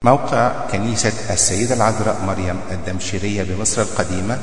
موقع كنيسة السيدة العذراء مريم الدمشقية بمصر القديمة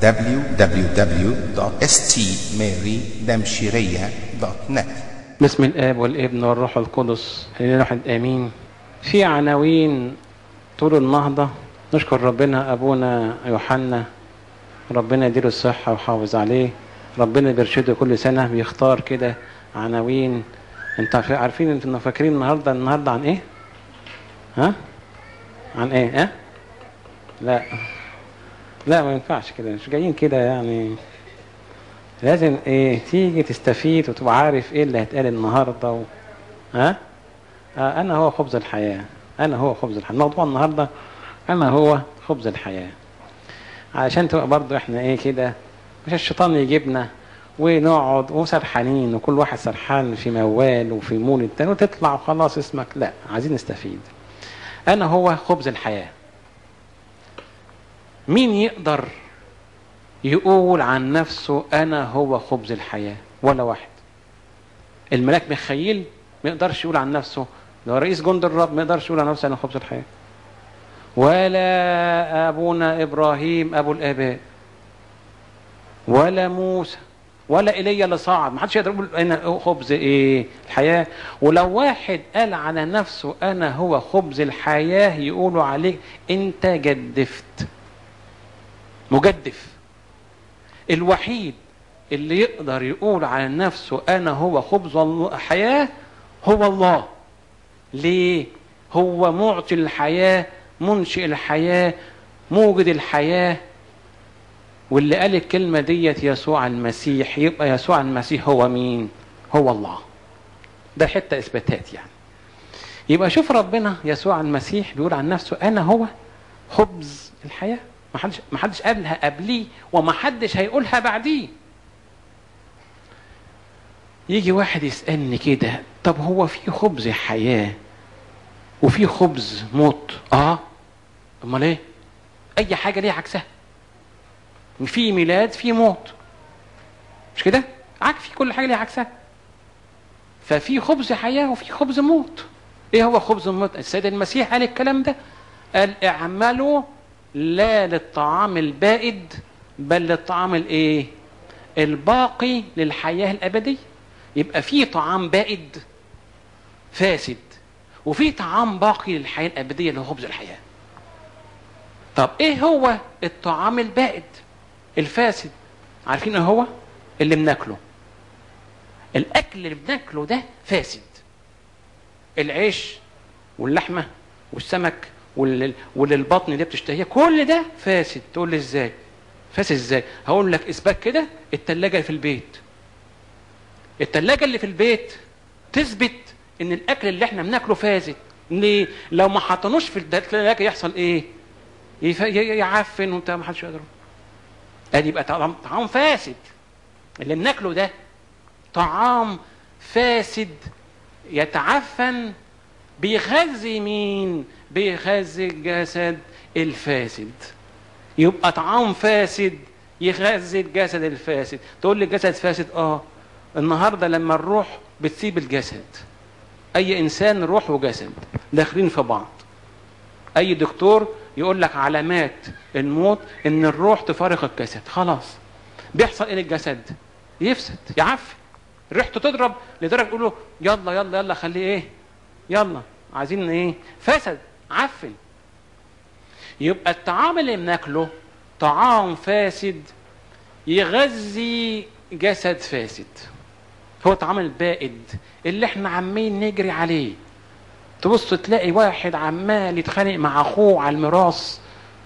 www.stmarydamshiriya.net بسم الاب والابن والروح القدس الاله الواحد امين في عناوين طول النهضه نشكر ربنا ابونا يوحنا ربنا يديله الصحه ويحافظ عليه ربنا بيرشده كل سنه بيختار كده عناوين انتوا عارفين- عارفين انتوا فاكرين النهارده النهارده عن ايه ها عن ايه ها لا لا ما ينفعش كده مش جايين كده يعني لازم ايه تيجي تستفيد وتبقى عارف ايه اللي هيتقال النهارده و... ها آه انا هو خبز الحياه انا هو خبز الحياه موضوع النهارده انا هو خبز الحياه علشان تبقى برضو احنا ايه كده مش الشيطان يجيبنا ونقعد وسرحانين وكل واحد سرحان في موال وفي مول التاني وتطلع وخلاص اسمك لا عايزين نستفيد انا هو خبز الحياه مين يقدر يقول عن نفسه انا هو خبز الحياه ولا واحد الملاك ميخائيل ما يقدرش يقول عن نفسه لو رئيس جند الرب ما يقدرش يقول عن نفسه انا خبز الحياه ولا ابونا ابراهيم ابو الاباء ولا موسى ولا ايليا اللي صعد ما حدش يقدر يقول انا خبز ايه الحياه ولو واحد قال على نفسه انا هو خبز الحياه يقولوا عليه انت جدفت مجدف الوحيد اللي يقدر يقول على نفسه انا هو خبز الحياه هو الله ليه هو معطي الحياه منشئ الحياه موجد الحياه واللي قال الكلمه ديت يسوع المسيح يبقى يسوع المسيح هو مين هو الله ده حته اثباتات يعني يبقى شوف ربنا يسوع المسيح بيقول عن نفسه انا هو خبز الحياه ما حدش ما حدش قالها قبليه وما حدش هيقولها بعديه يجي واحد يسالني كده طب هو في خبز حياه وفي خبز موت اه امال ايه اي حاجه ليها عكسها في ميلاد في موت مش كده عك في كل حاجه ليها عكسها ففي خبز حياه وفي خبز موت ايه هو خبز الموت السيد المسيح قال الكلام ده قال اعملوا لا للطعام البائد بل للطعام الايه الباقي للحياه الابديه يبقى في طعام بائد فاسد وفي طعام باقي للحياه الابديه اللي هو خبز الحياه طب ايه هو الطعام البائد الفاسد عارفين ايه هو اللي بناكله الاكل اللي بناكله ده فاسد العيش واللحمه والسمك واللي واللي البطن اللي بتشتهيه كل ده فاسد تقول لي ازاي فاسد ازاي هقول لك اثبات كده التلاجة اللي في البيت التلاجة اللي في البيت تثبت ان الاكل اللي احنا بناكله فاسد ليه لو ما حطنوش في التلاجة يحصل ايه يف- ي- يعفن وانت ما حدش يقدر ادي يبقى طعام طعام فاسد اللي بناكله ده طعام فاسد يتعفن بيغذي مين بيغذي الجسد الفاسد يبقى طعام فاسد يغذي الجسد الفاسد تقول لي الجسد فاسد اه النهارده لما الروح بتسيب الجسد اي انسان روح وجسد داخلين في بعض اي دكتور يقول لك علامات الموت ان الروح تفارق الجسد خلاص بيحصل ايه للجسد يفسد يعفن ريحته تضرب لدرجه يقولوا يلا يلا يلا خليه ايه يلا عايزين ايه فسد عفن يبقى الطعام اللي بناكله طعام فاسد يغذي جسد فاسد هو الطعام البائد اللي احنا عمالين نجري عليه تبص تلاقي واحد عمال يتخانق مع اخوه على الميراث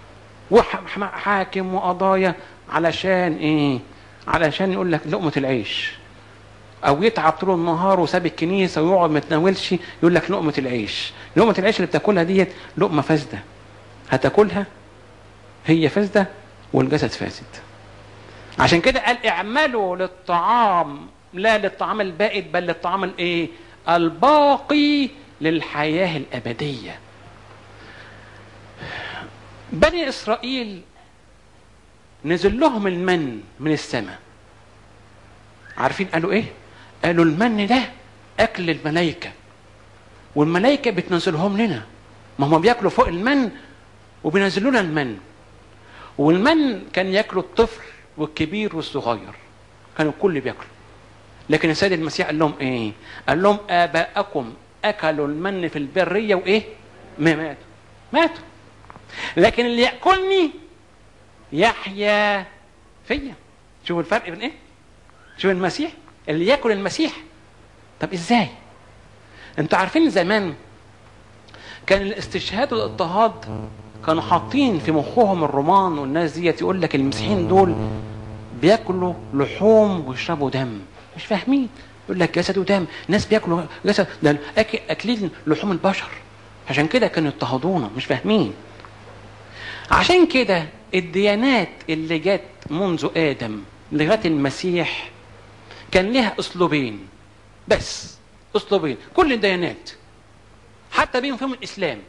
وحاكم وقضايا علشان ايه علشان يقول لك لقمه العيش او يتعب طول النهار وساب الكنيسه ويقعد ما يتناولش يقول لك لقمه العيش لقمه العيش اللي بتاكلها ديت لقمه فاسده هتاكلها هي فاسده والجسد فاسد عشان كده قال اعملوا للطعام لا للطعام البائد بل للطعام الايه الباقي للحياه الابديه بني اسرائيل نزل لهم المن من السماء عارفين قالوا ايه قالوا المن ده اكل الملائكه والملائكه بتنزلهم لنا ما هم بياكلوا فوق المن وبينزلوا لنا المن والمن كان ياكله الطفل والكبير والصغير كانوا الكل بياكلوا لكن السيد المسيح قال لهم ايه قال لهم اباءكم اكلوا المن في البريه وايه ما ماتوا ماتوا لكن اللي ياكلني يحيا فيا شوفوا الفرق بين ايه شوف المسيح اللي ياكل المسيح طب ازاي انتوا عارفين زمان كان الاستشهاد والاضطهاد كانوا حاطين في مخهم الرومان والناس ديت يقول لك المسيحيين دول بياكلوا لحوم ويشربوا دم مش فاهمين يقول لك جسد ودم ناس بياكلوا جسد ده أك... اكلين لحوم البشر عشان كده كانوا يضطهدونا مش فاهمين عشان كده الديانات اللي جت منذ ادم لغايه المسيح كان لها اسلوبين بس اسلوبين كل الديانات حتى بيهم فيهم الاسلام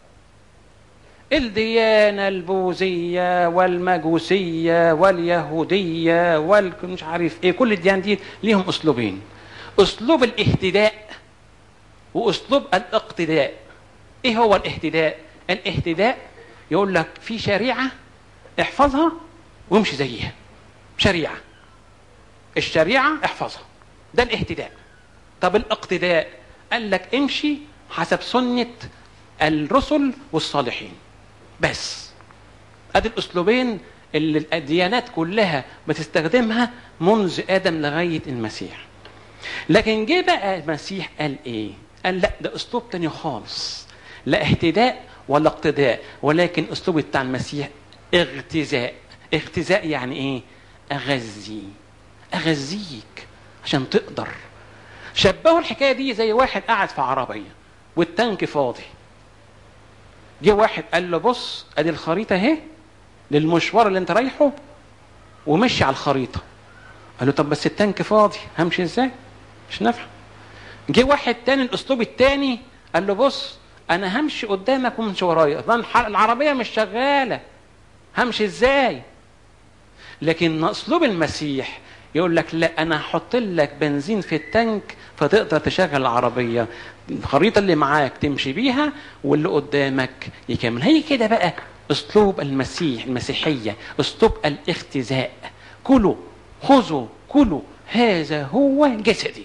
الديانه البوذيه والمجوسيه واليهوديه والمش عارف ايه كل الديانات دي ليهم اسلوبين اسلوب الاهتداء واسلوب الاقتداء ايه هو الاهتداء الاهتداء يقول لك في شريعه احفظها وامشي زيها شريعه الشريعه احفظها ده الاهتداء طب الاقتداء قال لك امشي حسب سنه الرسل والصالحين بس ادي الاسلوبين اللي الديانات كلها بتستخدمها منذ ادم لغايه المسيح لكن جه بقى المسيح قال ايه قال لا ده اسلوب تاني خالص لا اهتداء ولا اقتداء ولكن اسلوب بتاع المسيح اغتزاء اغتزاء يعني ايه اغذي اغذيك عشان تقدر شبهوا الحكايه دي زي واحد قاعد في عربيه والتانك فاضي جه واحد قال له بص ادي الخريطه اهي للمشوار اللي انت رايحه ومشي على الخريطه قال له طب بس التانك فاضي همشي ازاي مش نافع جه واحد تاني الاسلوب التاني قال له بص انا همشي قدامك ومشي ورايا العربيه مش شغاله همشي ازاي لكن اسلوب المسيح يقول لك لا انا هحط لك بنزين في التانك فتقدر تشغل العربيه الخريطه اللي معاك تمشي بيها واللي قدامك يكمل هي كده بقى اسلوب المسيح المسيحيه اسلوب الاختزاء كلوا خذوا كلوا هذا هو جسدي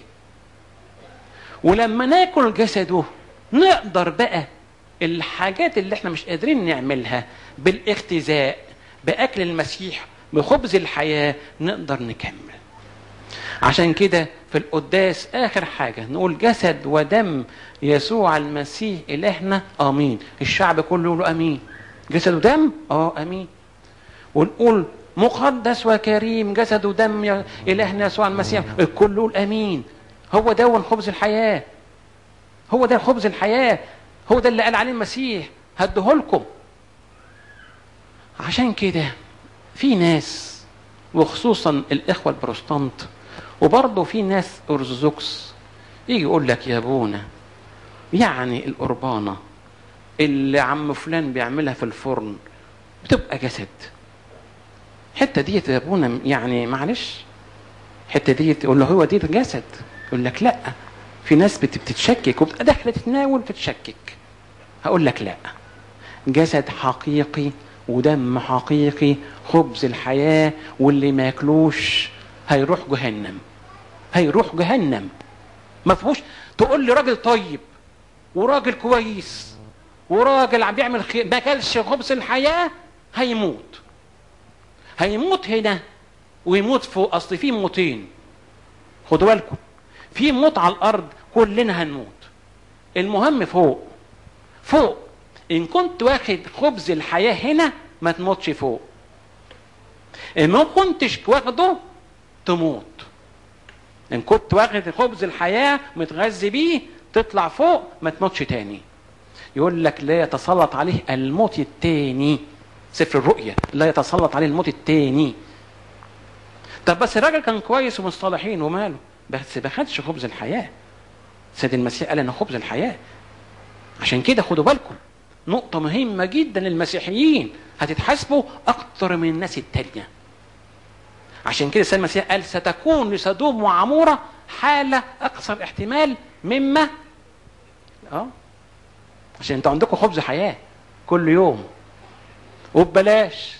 ولما ناكل جسده نقدر بقى الحاجات اللي احنا مش قادرين نعملها بالاختزاء باكل المسيح بخبز الحياه نقدر نكمل عشان كده في القداس اخر حاجه نقول جسد ودم يسوع المسيح الهنا امين الشعب كله يقول امين جسد ودم اه امين ونقول مقدس وكريم جسد ودم يا الهنا يسوع المسيح الكل يقول امين هو ده خبز الحياه هو ده خبز الحياه هو ده اللي قال عليه المسيح هديهولكم عشان كده في ناس وخصوصا الاخوه البروتستانت وبرضه في ناس ارثوذكس يجي يقول لك يا ابونا يعني القربانه اللي عم فلان بيعملها في الفرن بتبقى جسد الحته ديت يا ابونا يعني معلش الحته ديت يقول له هو دي جسد يقول لك لا في ناس بتتشكك وبتبقى داخله تتناول تتشكك هقول لك لا جسد حقيقي ودم حقيقي خبز الحياه واللي ما ياكلوش هيروح جهنم هيروح جهنم ما فيهوش تقول لي راجل طيب وراجل كويس وراجل عم بيعمل خير ما كلش خبز الحياه هيموت هيموت هنا ويموت فوق اصل في موتين خدوا بالكم في موت على الارض كلنا هنموت المهم فوق فوق ان كنت واخد خبز الحياه هنا ما تموتش فوق ان ما كنتش واخده تموت ان كنت واخد خبز الحياه متغذي بيه تطلع فوق ما تموتش تاني يقول لك لا يتسلط عليه الموت التاني سفر الرؤيا لا يتسلط عليه الموت التاني طب بس الراجل كان كويس ومن الصالحين وماله بس ما خدش خبز الحياه سيد المسيح قال انا خبز الحياه عشان كده خدوا بالكم نقطة مهمة جدا للمسيحيين هتتحاسبوا أكتر من الناس التانية عشان كده السيد المسيح قال ستكون لسدوم وعمورة حالة أكثر احتمال مما اه عشان انتوا عندكم خبز حياه كل يوم وببلاش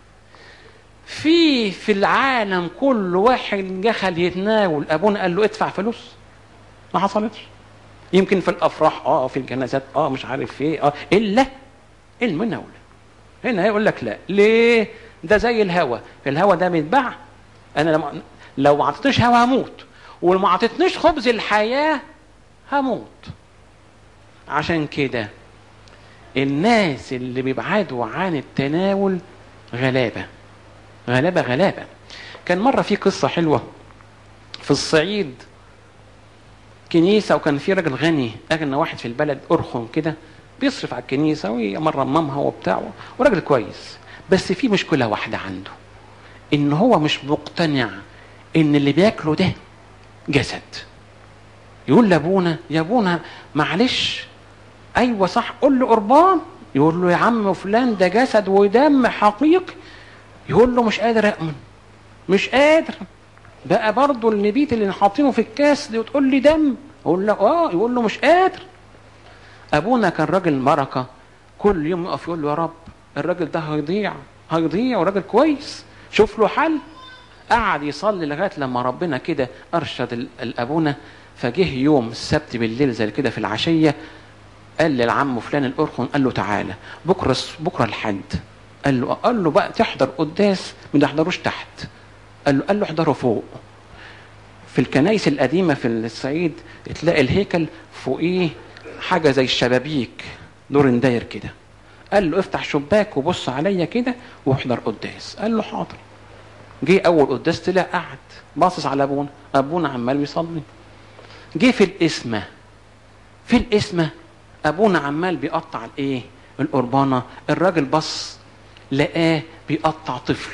في في العالم كل واحد دخل يتناول ابونا قال له ادفع فلوس ما حصلتش يمكن في الافراح اه في الجنازات اه مش عارف ايه اه الا المناوله هنا يقول لك لا ليه ده زي الهوا الهوا ده بيتباع انا لما لو ما اعطيتنيش هوا هموت ولما اعطيتنيش خبز الحياه هموت عشان كده الناس اللي بيبعدوا عن التناول غلابه غلابه غلابه كان مره في قصه حلوه في الصعيد كنيسه وكان في راجل غني اغنى واحد في البلد ارخم كده بيصرف على الكنيسه ويمرممها وبتاع وراجل كويس بس في مشكله واحده عنده ان هو مش مقتنع ان اللي بياكله ده جسد يقول لابونا يا ابونا معلش ايوه صح قول له قربان يقول له يا عم فلان ده جسد ودم حقيقي يقول له مش قادر اؤمن مش قادر بقى برضه النبيت اللي حاطينه في الكاس دي وتقول لي دم يقول له اه يقول له مش قادر ابونا كان راجل بركه كل يوم يقف يقول له يا رب الراجل ده هيضيع هيضيع وراجل كويس شوف له حل قعد يصلي لغايه لما ربنا كده ارشد ال- الابونا فجه يوم السبت بالليل زي كده في العشيه قال للعم فلان الارخن قال له تعالى بكره الس- بكره الحد قال له قال له بقى تحضر قداس ما تحضروش تحت قال له قال له احضروا فوق في الكنائس القديمه في الصعيد تلاقي الهيكل فوقيه حاجه زي الشبابيك دور داير كده قال له افتح شباك وبص عليا كده واحضر قداس قال له حاضر جه اول قداس طلع قعد باصص على ابونا ابونا عمال بيصلي جه في القسمه في القسمه ابونا عمال بيقطع الايه القربانه الراجل بص لقاه بيقطع طفل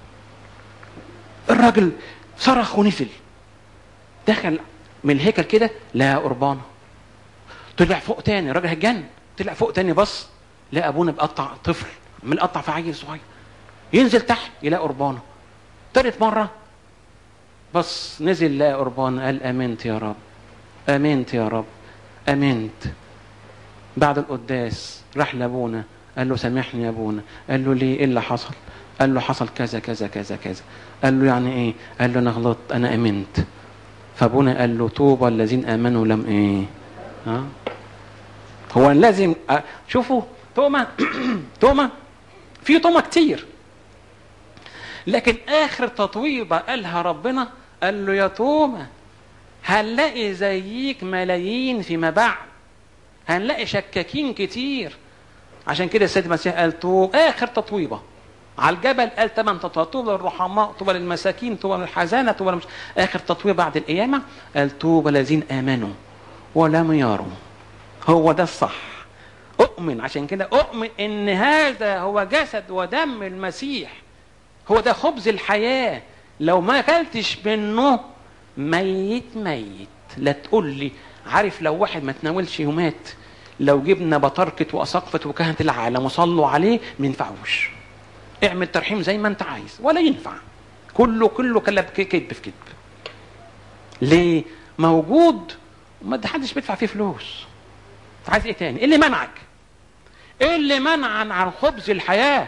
الراجل صرخ ونزل دخل من الهيكل كده لقى قربانه طلع فوق تاني الراجل هتجن طلع فوق تاني بص لقى ابونا بيقطع طفل عمال يقطع في عيل صغير ينزل تحت يلاقي قربانه تالت مره بص نزل لقى قربانه قال امنت يا رب امنت يا رب امنت بعد القداس راح لابونا قال له سامحني يا ابونا قال له ليه ايه اللي حصل قال له حصل كذا كذا كذا كذا قال له يعني ايه قال له انا غلطت انا امنت فابونا قال له طوبى الذين امنوا لم ايه ها هو لازم أ- شوفوا توما توما في توما كتير لكن اخر تطويبه قالها ربنا قال له يا توما هنلاقي زيك ملايين فيما بعد هنلاقي شكاكين كتير عشان كده السيد المسيح قال تو اخر تطويبه على الجبل قال ثمان تطويبات طوبى للرحماء طوبى للمساكين طوبى للحزانه طوبى للمش... اخر تطويبه بعد القيامه قال طوبى الذين امنوا ولم يروا هو ده الصح اؤمن عشان كده اؤمن ان هذا هو جسد ودم المسيح هو ده خبز الحياه لو ما اكلتش منه ميت ميت لا تقول لي عارف لو واحد ما تناولش ومات لو جبنا بطركة وأسقفة وكهنة العالم وصلوا عليه ما ينفعوش اعمل ترحيم زي ما انت عايز ولا ينفع كله كله كلب كذب في كذب ليه موجود ما حدش بيدفع فيه فلوس عايز ايه تاني ايه اللي منعك ايه اللي منع عن خبز الحياه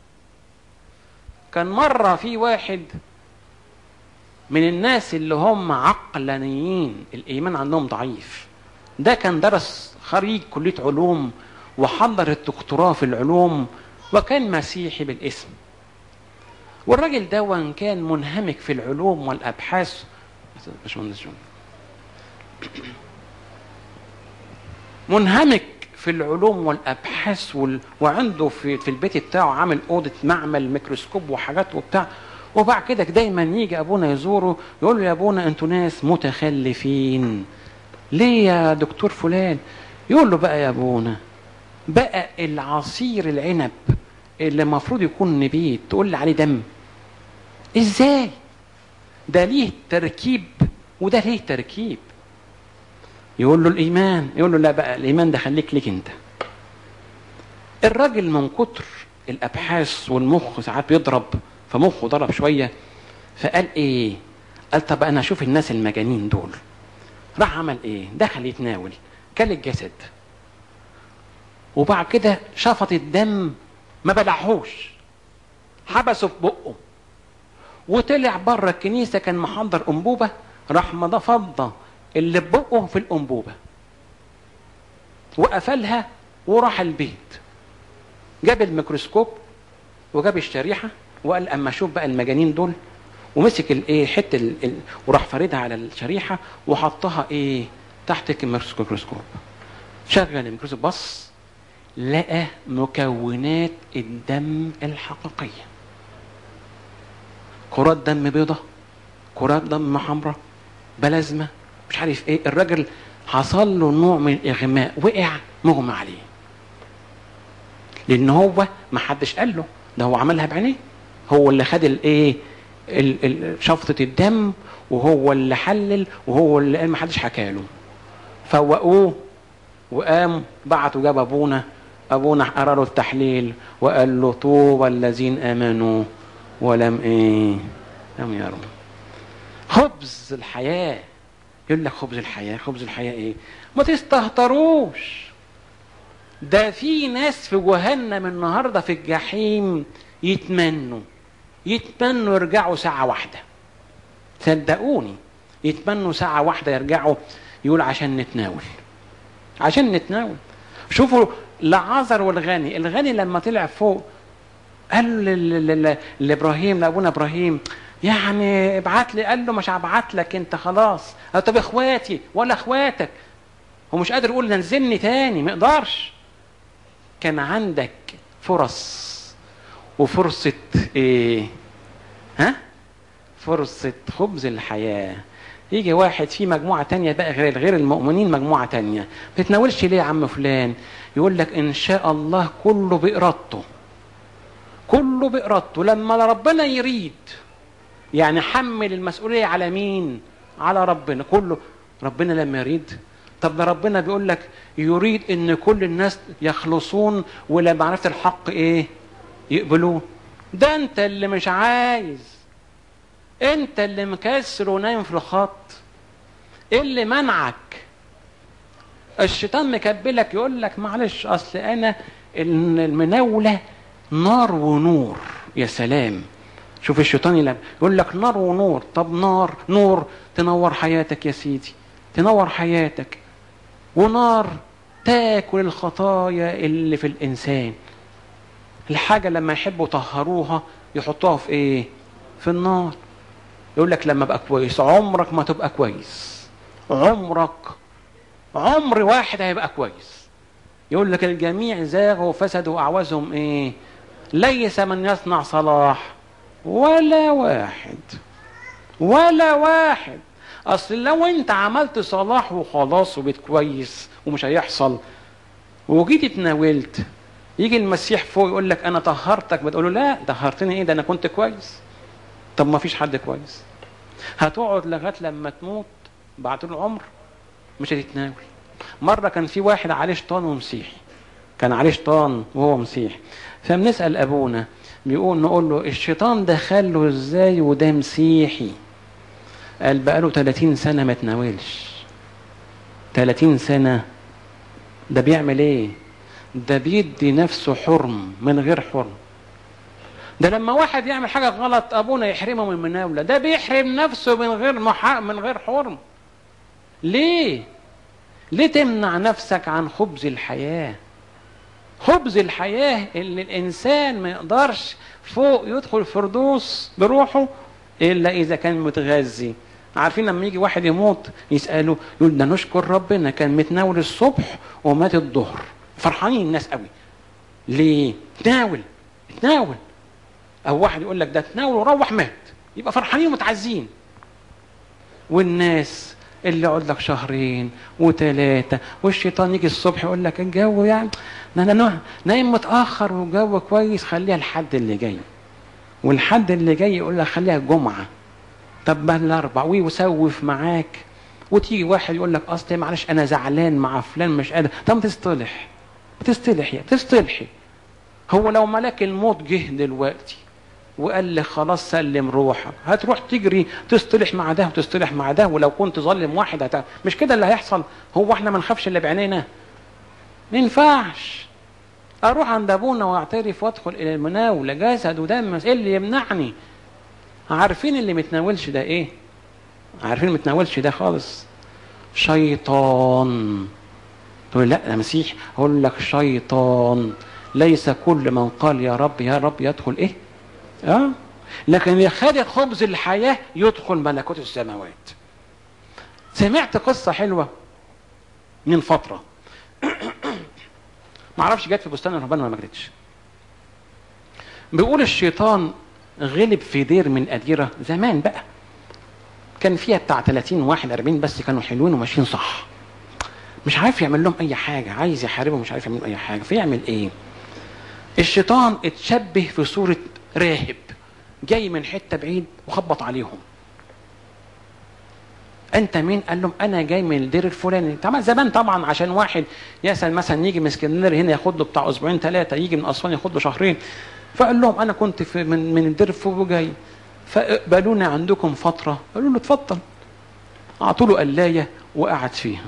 كان مره في واحد من الناس اللي هم عقلانيين الايمان عندهم ضعيف ده كان درس خريج كليه علوم وحضر الدكتوراه في العلوم وكان مسيحي بالاسم والراجل ده كان منهمك في العلوم والابحاث باشمهندس جون منهمك في العلوم والابحاث وال... وعنده في في البيت بتاعه عامل اوضه معمل ميكروسكوب وحاجات وبتاع وبعد كده دايما يجي ابونا يزوره يقول له يا ابونا انتوا ناس متخلفين ليه يا دكتور فلان يقول له بقى يا ابونا بقى العصير العنب اللي المفروض يكون نبيت تقول لي عليه دم ازاي ده ليه تركيب وده ليه تركيب يقول له الايمان يقول له لا بقى الايمان ده خليك ليك انت الراجل من كتر الابحاث والمخ ساعات بيضرب فمخه ضرب شويه فقال ايه قال طب انا اشوف الناس المجانين دول راح عمل ايه دخل يتناول كل الجسد وبعد كده شفط الدم ما بلعهوش حبسه في بقه وطلع بره الكنيسه كان محضر انبوبه راح مضى فضه اللي في بقه في الانبوبه وقفلها وراح البيت جاب الميكروسكوب وجاب الشريحه وقال اما اشوف بقى المجانين دول ومسك الايه حته ال... ال... وراح فاردها على الشريحه وحطها ايه تحت الميكروسكوب شغل الميكروسكوب بص لقى مكونات الدم الحقيقيه كرات دم بيضة كرات دم حمراء بلازما مش عارف ايه الراجل حصل له نوع من الاغماء وقع مغمى عليه لان هو ما حدش قال له ده هو عملها بعينيه هو اللي خد الايه ال- ال- شفطة الدم وهو اللي حلل وهو اللي قال ما حدش حكى له فوقوه وقام بعتوا جاب ابونا ابونا قرا له التحليل وقال له طوبى الذين امنوا ولم ايه لم يروا خبز الحياه يقول لك خبز الحياه خبز الحياه ايه ما تستهتروش ده في ناس في جهنم النهارده في الجحيم يتمنوا يتمنوا يرجعوا ساعه واحده صدقوني يتمنوا ساعه واحده يرجعوا يقول عشان نتناول عشان نتناول شوفوا لعازر والغني الغني لما طلع فوق قال ل- ل- ل- لابراهيم لابونا ابراهيم يعني ابعت لي قال له مش هبعت لك انت خلاص قال طب اخواتي ولا اخواتك هو مش قادر يقول نزلني تاني ما يقدرش كان عندك فرص وفرصة ايه ها فرصة خبز الحياة يجي واحد في مجموعة تانية بقى غير غير المؤمنين مجموعة تانية ما تتناولش ليه يا عم فلان يقول لك ان شاء الله كله بإرادته كله بإرادته لما ربنا يريد يعني حمل المسؤولية على مين على ربنا كله ربنا لما يريد طب ده ربنا بيقول لك يريد ان كل الناس يخلصون ولما عرفت الحق ايه يقبلوه ده انت اللي مش عايز انت اللي مكسر ونايم في الخط ايه اللي منعك الشيطان مكبلك يقول لك معلش اصل انا المناوله نار ونور يا سلام شوف الشيطان يلعب يقول لك نار ونور طب نار نور تنور حياتك يا سيدي تنور حياتك ونار تاكل الخطايا اللي في الانسان الحاجه لما يحبوا يطهروها يحطوها في ايه في النار يقول لك لما ابقى كويس عمرك ما تبقى كويس عمرك عمر واحد هيبقى كويس يقول لك الجميع زاغوا وفسدوا واعوزهم ايه ليس من يصنع صلاح ولا واحد ولا واحد اصل لو انت عملت صلاح وخلاص وبقيت كويس ومش هيحصل وجيت اتناولت يجي المسيح فوق يقول لك انا طهرتك بتقول له لا طهرتني ايه ده انا كنت كويس طب ما فيش حد كويس هتقعد لغايه لما تموت بعد طول العمر مش هتتناول مره كان في واحد عليه شيطان ومسيحي كان عليه شيطان وهو مسيحي فبنسال ابونا بيقول نقول له الشيطان دخله ازاي وده مسيحي قال بقاله 30 سنه ما تناولش 30 سنه ده بيعمل ايه ده بيدي نفسه حرم من غير حرم ده لما واحد يعمل حاجه غلط ابونا يحرمه من المناوله ده بيحرم نفسه من غير محا... من غير حرم ليه ليه تمنع نفسك عن خبز الحياه خبز الحياه اللي الانسان ما يقدرش فوق يدخل الفردوس بروحه الا اذا كان متغذي عارفين لما يجي واحد يموت يسالوا يقول ده نشكر ربنا كان متناول الصبح ومات الظهر فرحانين الناس قوي ليه تناول تناول او واحد يقول لك ده تناول وروح مات يبقى فرحانين ومتعزين والناس اللي يقعد لك شهرين وثلاثة والشيطان يجي الصبح يقول لك الجو يعني ده انا نايم متأخر والجو كويس خليها الحد اللي جاي والحد اللي جاي يقول لك خليها الجمعة طب ما الأربع ويسوف معاك وتيجي واحد يقول لك أصل معلش أنا زعلان مع فلان مش قادر طب ما تصطلح تصطلح يا تصطلحي هو لو ملاك الموت جه دلوقتي وقال لي خلاص سلم روحك هتروح تجري تصطلح مع ده وتصطلح مع ده ولو كنت ظالم واحد هت... مش كده اللي هيحصل هو احنا ما نخافش الا بعينينا ما ينفعش اروح عند ابونا واعترف وادخل الى المناولة جسد ودم ايه اللي يمنعني عارفين اللي متناولش ده ايه عارفين اللي متناولش ده خالص شيطان تقول لا ده مسيح اقول لك شيطان ليس كل من قال يا رب يا رب يدخل ايه اه لكن اللي خد خبز الحياة يدخل ملكوت السماوات سمعت قصة حلوة من فترة ما اعرفش جت في بستان الرهبان ولا ما جتش بيقول الشيطان غلب في دير من أديرة زمان بقى كان فيها بتاع 30 واحد 40 بس كانوا حلوين وماشيين صح مش عارف يعمل لهم اي حاجه عايز يحاربهم مش عارف يعمل اي حاجه فيعمل ايه الشيطان اتشبه في صوره راهب جاي من حته بعيد وخبط عليهم انت مين قال لهم انا جاي من الدير الفلاني طبعا زمان طبعا عشان واحد يسال مثلا يجي من اسكندريه هنا ياخد له بتاع اسبوعين ثلاثه يجي من اسوان ياخد له شهرين فقال لهم انا كنت في من من الدير فوق جاي فاقبلوني عندكم فتره قالوا له اتفضل اعطوا له قلايه وقعد فيها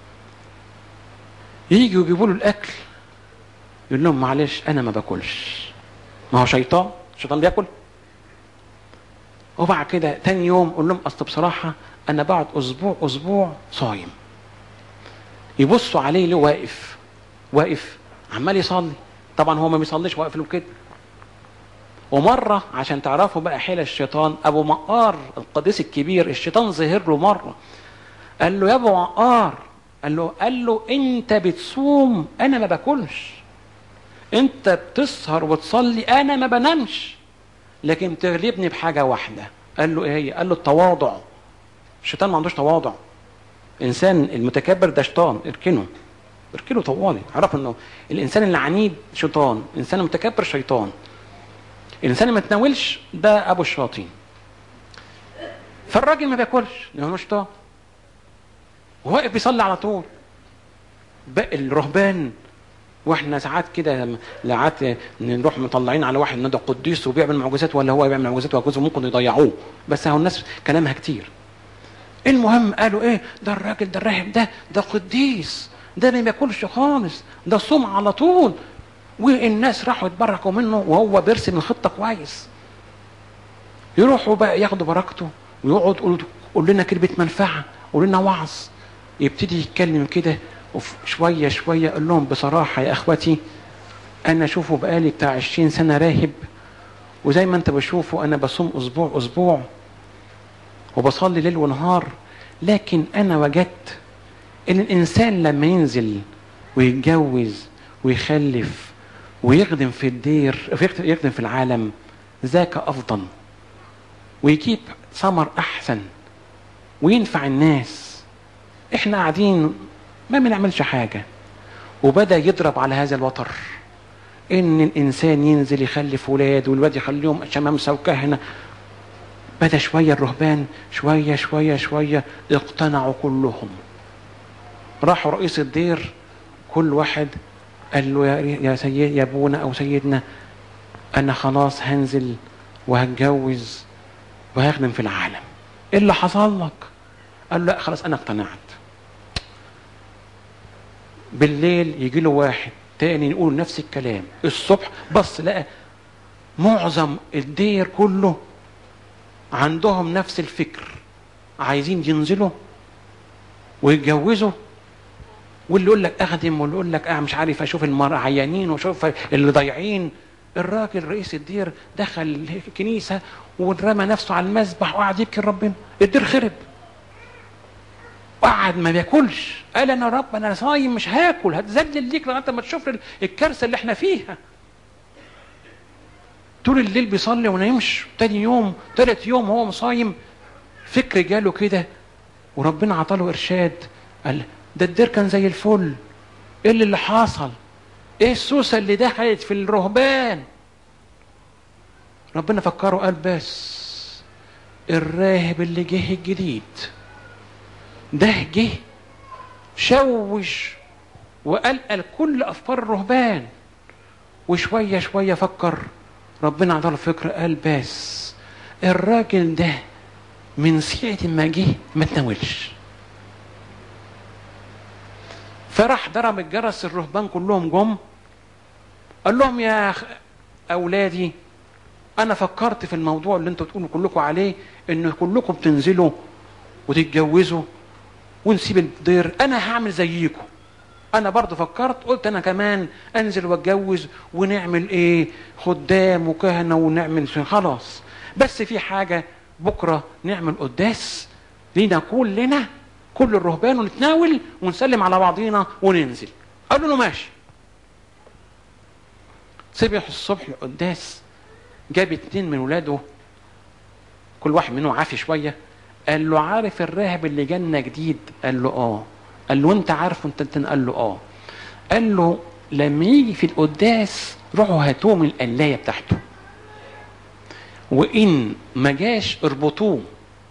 يجوا يجيبوا له الاكل يقول لهم معلش انا ما باكلش ما هو شيطان الشيطان بياكل وبعد كده تاني يوم قول لهم اصل بصراحه انا بعد اسبوع اسبوع صايم يبصوا عليه ليه واقف واقف عمال يصلي طبعا هو ما بيصليش واقف له كده ومره عشان تعرفوا بقى حيل الشيطان ابو مقار القديس الكبير الشيطان ظهر له مره قال له يا ابو مقار قال له قال له انت بتصوم انا ما باكلش انت بتسهر وتصلي انا ما بنامش لكن تغلبني بحاجه واحده قال له ايه هي قال له التواضع الشيطان ما عندوش تواضع انسان المتكبر ده شيطان اركنه اركنه طوالي عرف انه الانسان اللي عنيد شيطان الانسان المتكبر شيطان الانسان اللي ما تناولش ده ابو الشياطين فالراجل ما بياكلش لانه شيطان وواقف بيصلي على طول باقي الرهبان واحنا ساعات كده ساعات نروح مطلعين على واحد ان ده قديس وبيعمل معجزات ولا هو بيعمل معجزات ولا ممكن يضيعوه بس اهو الناس كلامها كتير المهم قالوا ايه ده الراجل ده الراهب ده ده قديس ده ما بياكلش خالص ده صوم على طول والناس راحوا يتبركوا منه وهو بيرسم الخطه كويس يروحوا بقى ياخدوا بركته ويقعد يقول قول لنا كلمه منفعه قول لنا وعظ يبتدي يتكلم كده وشويه شويه اقول لهم بصراحه يا اخوتي انا شوفوا بقالي بتاع 20 سنه راهب وزي ما انت بشوفه انا بصوم اسبوع اسبوع وبصلي ليل ونهار لكن انا وجدت ان الانسان لما ينزل ويتجوز ويخلف ويخدم في الدير يخدم في العالم ذاك افضل ويجيب ثمر احسن وينفع الناس احنا قاعدين ما بنعملش حاجة وبدأ يضرب على هذا الوتر ان الانسان ينزل يخلف ولاد والولاد يخليهم شمامسة وكهنة بدا شوية الرهبان شوية شوية شوية اقتنعوا كلهم راحوا رئيس الدير كل واحد قال له يا يا سيد يا ابونا او سيدنا انا خلاص هنزل وهتجوز وهخدم في العالم ايه اللي حصل لك قال له لا خلاص انا اقتنعت بالليل يجي له واحد تاني يقول نفس الكلام الصبح بص لقى معظم الدير كله عندهم نفس الفكر عايزين ينزلوا ويتجوزوا واللي يقول لك اخدم واللي يقول لك اه مش عارف اشوف المرأة عيانين واشوف اللي ضايعين الراجل رئيس الدير دخل الكنيسة ورمى نفسه على المذبح وقعد يبكي لربنا الدير خرب وقعد ما بياكلش قال انا رب انا صايم مش هاكل هتذلل ليك لغايه ما تشوف الكارثه اللي احنا فيها طول الليل بيصلي وما نايمش تاني يوم تالت يوم هو مصايم فكر جاله كده وربنا عطاله ارشاد قال ده الدير كان زي الفل ايه اللي, اللي حصل ايه السوسه اللي دخلت في الرهبان ربنا فكره قال بس الراهب اللي جه الجديد ده جه شوش وقلقل كل افكار الرهبان وشويه شويه فكر ربنا عطاله فكره قال بس الراجل ده من ساعه ما جه ما تناولش فراح ضرب الجرس الرهبان كلهم جم قال لهم يا أخ- اولادي انا فكرت في الموضوع اللي انتوا بتقولوا كلكم عليه ان كلكم بتنزلوا وتتجوزوا ونسيب الدير انا هعمل زيكم انا برضو فكرت قلت انا كمان انزل واتجوز ونعمل ايه خدام وكهنه ونعمل خلاص بس في حاجه بكره نعمل قداس لينا كلنا كل الرهبان ونتناول ونسلم على بعضينا وننزل قالوا له ماشي صبح الصبح القداس جاب اتنين من ولاده كل واحد منهم عافي شويه قال له عارف الراهب اللي جالنا جديد قال له اه قال له انت عارفه انت التاني قال له اه قال له لما يجي في القداس روحوا هاتوه من القلايه بتاعته وان ما جاش اربطوه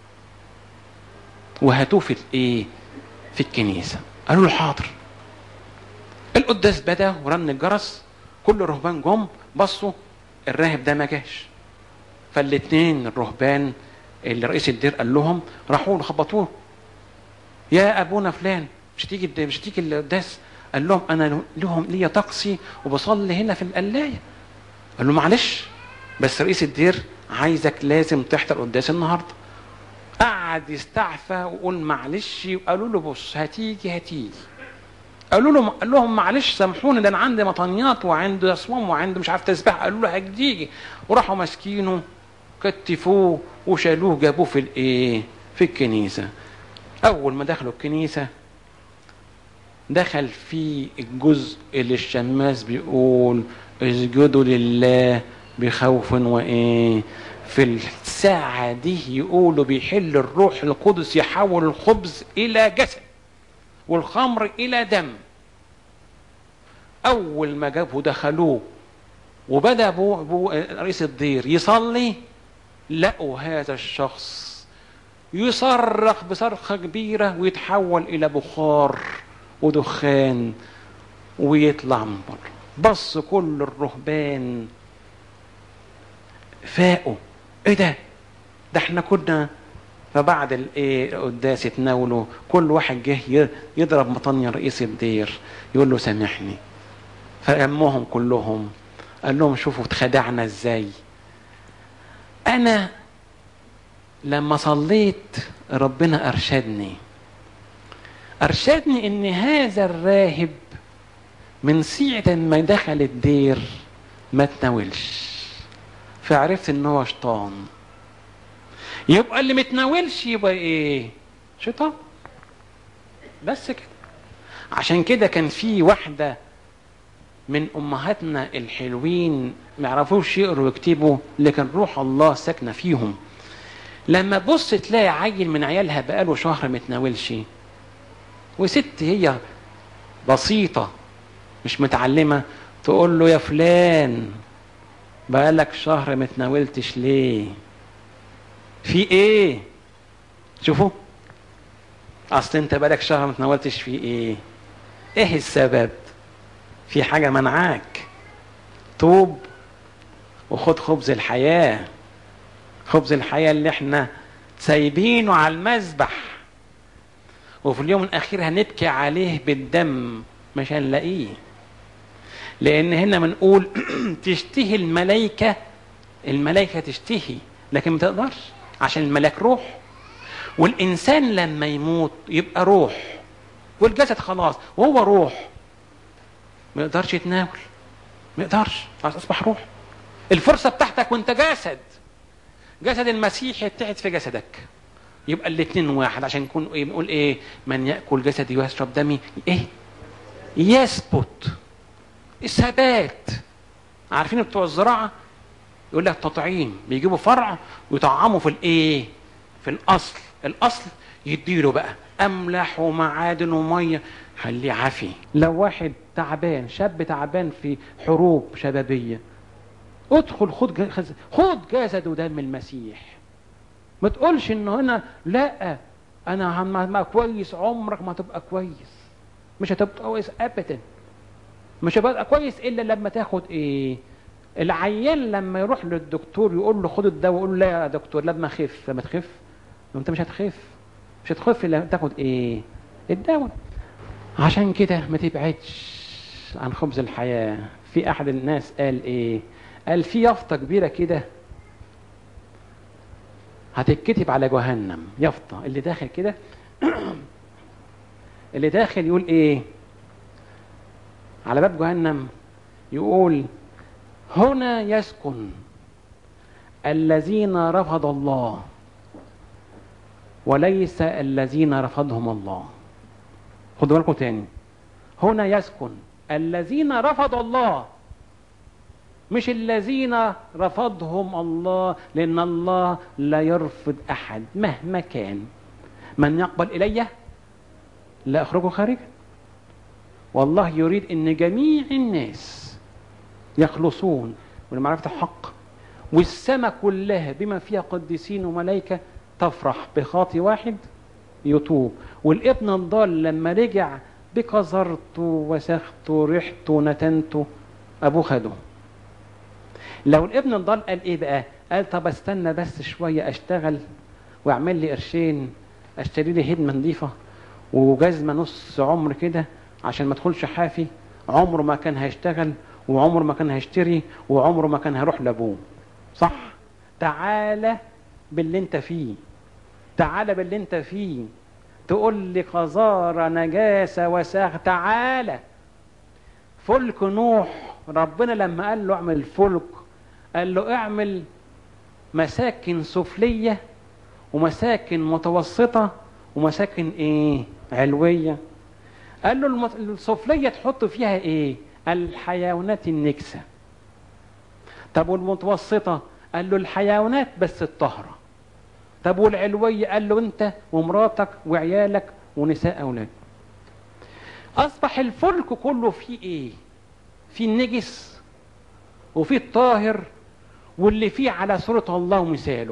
وهاتوه في الايه في الكنيسه قالوا له حاضر القداس بدا ورن الجرس كل الرهبان جم بصوا الراهب ده ما جاش فالاتنين الرهبان اللي رئيس الدير قال لهم راحوا له خبطوه يا ابونا فلان مش تيجي مش تيجي القداس قال لهم انا لهم ليا طقسي وبصلي هنا في القلايه قال له معلش بس رئيس الدير عايزك لازم تحضر قداس النهارده قعد يستعفى ويقول معلش وقالوا له بص هتيجي هتيجي قالوا له قال لهم معلش سامحوني ده انا عندي مطنيات وعندي اصوام وعندي مش عارف تسبح قالوا له هتيجي وراحوا ماسكينه كتفوه وشالوه جابوه في الايه في الكنيسه اول ما دخلوا الكنيسه دخل في الجزء اللي الشماس بيقول اسجدوا لله بخوف وايه في الساعة دي يقولوا بيحل الروح القدس يحول الخبز إلى جسد والخمر إلى دم أول ما جابوا دخلوه وبدأ بو بو رئيس الدير يصلي لقوا هذا الشخص يصرخ بصرخة كبيرة ويتحول إلى بخار ودخان ويطلع من بره بص كل الرهبان فاقوا ايه ده ده احنا كنا فبعد الايه القداس يتناولوا كل واحد جه يضرب مطنيا رئيس الدير يقول له سامحني فأمهم كلهم قال لهم شوفوا اتخدعنا ازاي انا لما صليت ربنا ارشدني ارشدني ان هذا الراهب من سيعة ما دخل الدير ما تناولش فعرفت ان هو شيطان يبقى اللي متناولش يبقى ايه شيطان بس كده عشان كده كان في واحده من امهاتنا الحلوين ما يعرفوش يقروا ويكتبوا لكن روح الله ساكنه فيهم لما تبص تلاقي عيل من عيالها بقاله شهر متناولش وست هي بسيطه مش متعلمه تقول له يا فلان بقالك شهر ما تناولتش ليه في ايه شوفوا اصل انت بقالك شهر ما تناولتش في ايه ايه السبب في حاجة منعاك توب وخد خبز الحياة خبز الحياة اللي احنا سايبينه على المذبح وفي اليوم الأخير هنبكي عليه بالدم مش هنلاقيه لأن هنا بنقول تشتهي الملائكة الملائكة تشتهي لكن ما تقدرش عشان الملاك روح والإنسان لما يموت يبقى روح والجسد خلاص وهو روح ما يقدرش يتناول ما يقدرش اصبح روح الفرصه بتاعتك وانت جسد جسد المسيح يتحد في جسدك يبقى الاثنين واحد عشان نكون ايه بنقول ايه من ياكل جسدي ويشرب دمي ايه يثبت الثبات عارفين بتوع الزراعه يقول لك تطعيم بيجيبوا فرع ويطعموا في الايه في الاصل الاصل يديله بقى املاح ومعادن وميه خليه عافي لو واحد تعبان شاب تعبان في حروب شبابيه ادخل خد خد جسد ودم المسيح ما تقولش انه هنا لا انا ما كويس عمرك ما تبقى كويس مش هتبقى كويس ابدا مش هتبقى كويس الا لما تاخد ايه العيان لما يروح للدكتور يقول له خد الدواء يقول له لا يا دكتور لما اخف لما تخف انت مش هتخف مش هتخف الا تاخد ايه الدواء عشان كده ما تبعدش عن خبز الحياة في احد الناس قال ايه قال في يافطه كبيره كده هتتكتب على جهنم يافطه اللي داخل كده اللي داخل يقول ايه على باب جهنم يقول هنا يسكن الذين رفض الله وليس الذين رفضهم الله خدوا بالكم تاني هنا يسكن الذين رفضوا الله مش الذين رفضهم الله لأن الله لا يرفض أحد مهما كان من يقبل إلي لا أخرجه خارجا والله يريد أن جميع الناس يخلصون من معرفة الحق والسماء كلها بما فيها قديسين وملائكة تفرح بخاطي واحد يتوب والابن الضال لما رجع بقذرته وسخته ريحته نتنته ابوه خده لو الابن الضال قال ايه بقى قال طب استنى بس شويه اشتغل واعمل لي قرشين اشتري لي هدمه نظيفه وجزمه نص عمر كده عشان ما ادخلش حافي عمره ما كان هيشتغل وعمره ما كان هيشتري وعمره ما كان هيروح لابوه صح تعالى باللي انت فيه تعالى باللي انت فيه تقول لي قذارة نجاسة وساخ تعالى فلك نوح ربنا لما قال له اعمل فلك قال له اعمل مساكن سفلية ومساكن متوسطة ومساكن ايه علوية قال له السفلية تحط فيها ايه الحيوانات النكسة طب والمتوسطة قال له الحيوانات بس الطهرة طب والعلوية قال له انت ومراتك وعيالك ونساء اولاد اصبح الفلك كله فيه ايه في النجس وفي الطاهر واللي فيه على صورة الله ومثاله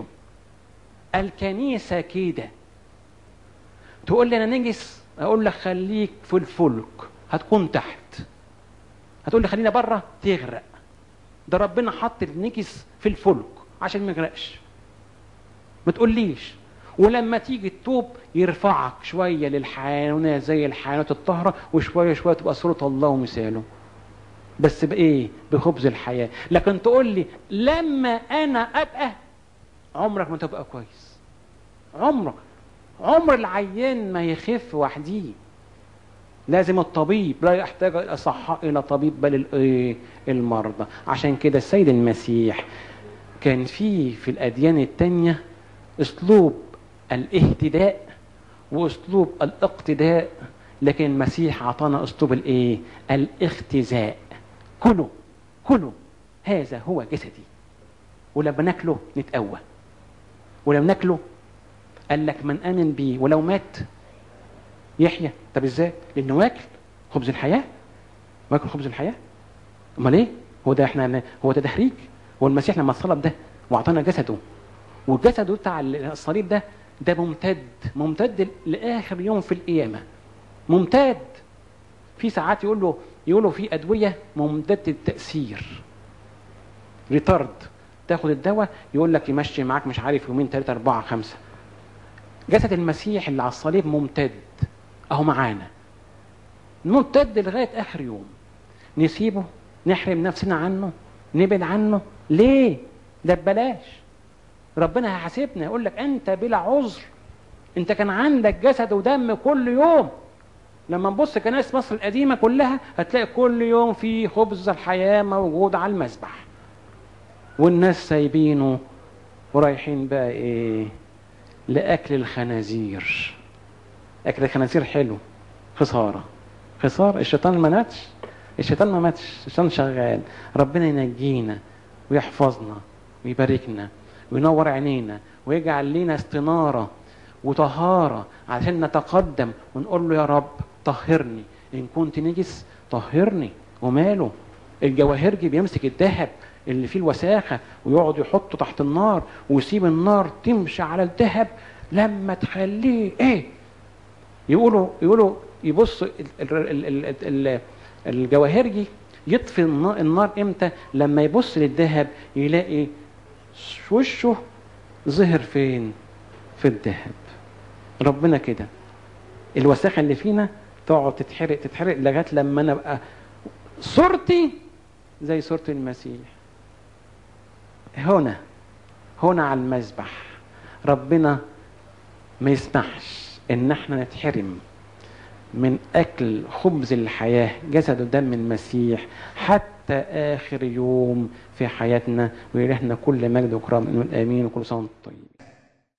الكنيسة كده تقول لي انا نجس اقول لك خليك في الفلك هتكون تحت هتقول لي خلينا بره تغرق ده ربنا حط النجس في الفلك عشان ما يغرقش ما تقوليش ولما تيجي تتوب يرفعك شوية للحيوانات زي الحيوانات الطاهرة وشوية شوية تبقى صورة الله ومثاله بس بإيه؟ بخبز الحياة لكن تقول لي لما أنا أبقى عمرك ما تبقى كويس عمرك عمر العيان ما يخف وحديه لازم الطبيب لا يحتاج الأصحاء إلى طبيب بل المرضى عشان كده السيد المسيح كان في في الأديان التانية اسلوب الاهتداء واسلوب الاقتداء لكن المسيح اعطانا اسلوب الايه الاختزاء كلوا كلوا هذا هو جسدي ولما ناكله نتقوى ولما ناكله قال لك من امن بي ولو مات يحيى طب ازاي لانه واكل خبز الحياه واكل خبز الحياه امال ايه هو ده احنا هو ده تحريك هو المسيح لما صلب ده واعطانا جسده والجسد بتاع الصليب ده ده ممتد ممتد لاخر يوم في القيامه ممتد في ساعات يقول له يقولوا في ادويه ممتده التاثير ريتارد تاخد الدواء يقول لك يمشي معاك مش عارف يومين ثلاثه اربعه خمسه جسد المسيح اللي على الصليب ممتد اهو معانا ممتد لغايه اخر يوم نسيبه نحرم نفسنا عنه نبعد عنه ليه ده ببلاش ربنا هيحاسبنا يقول لك انت بلا عذر انت كان عندك جسد ودم كل يوم لما نبص كنائس مصر القديمه كلها هتلاقي كل يوم في خبز الحياه موجود على المذبح والناس سايبينه ورايحين بقى ايه لاكل الخنازير اكل الخنازير حلو خساره خساره الشيطان ما ماتش الشيطان ما ماتش الشيطان شغال ربنا ينجينا ويحفظنا ويباركنا وينور عينينا ويجعل لنا استنارة وطهارة عشان نتقدم ونقول له يا رب طهرني إن كنت نجس طهرني وماله الجواهرجي بيمسك الذهب اللي فيه الوساخة ويقعد يحطه تحت النار ويسيب النار تمشي على الذهب لما تخليه ايه يقولوا يقولوا يبص الجواهرجي يطفي النار امتى لما يبص للذهب يلاقي وشه ظهر فين في الذهب ربنا كده الوساخه اللي فينا تقعد تتحرق تتحرق لغايه لما انا ابقى صورتي زي صورة المسيح هنا هنا على المذبح ربنا ما يسمحش ان احنا نتحرم من اكل خبز الحياه جسد ودم المسيح حتى اخر يوم في حياتنا ويرحنا كل مجد وكرام نقول امين وكل سنه وانتم طيبين